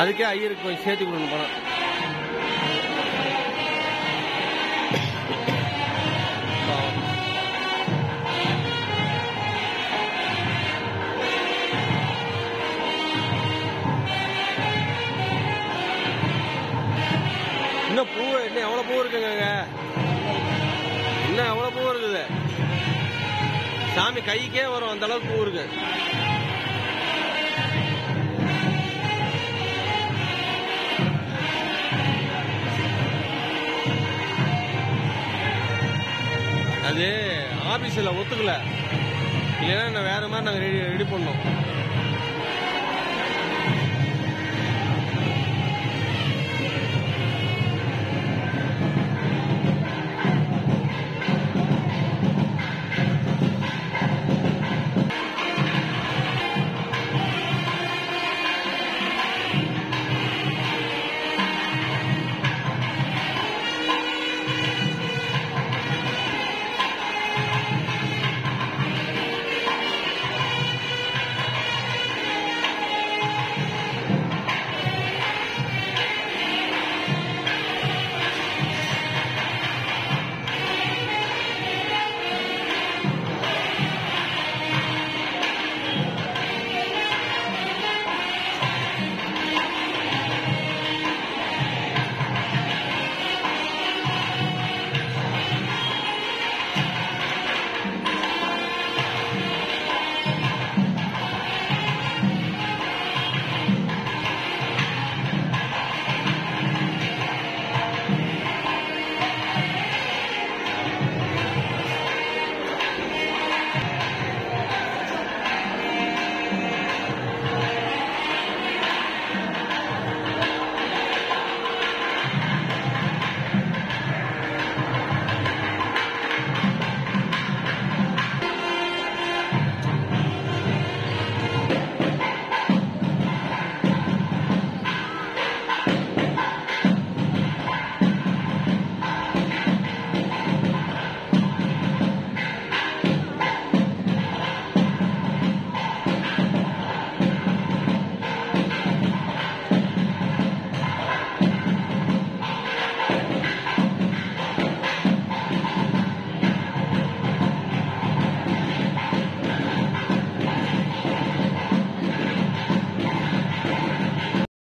அதுக்கே ஐயருக்கு கொஞ்சம் சேர்த்து கொடுக்கணும் பணம் பாவம். இன்னும் பூ இன்னும் எவ்வளவு பூ இருக்குங்க அங்க? இன்னும் எவ்வளவு பூ இருக்குது சாமி கைக்கே வரும் அந்த அளவுக்கு பூ இருக்கு அது ஆபீஸ்ல ஒத்துக்கல இல்லைன்னா நான் வேற மாதிரி நாங்க ரெடி ரெடி பண்ணோம்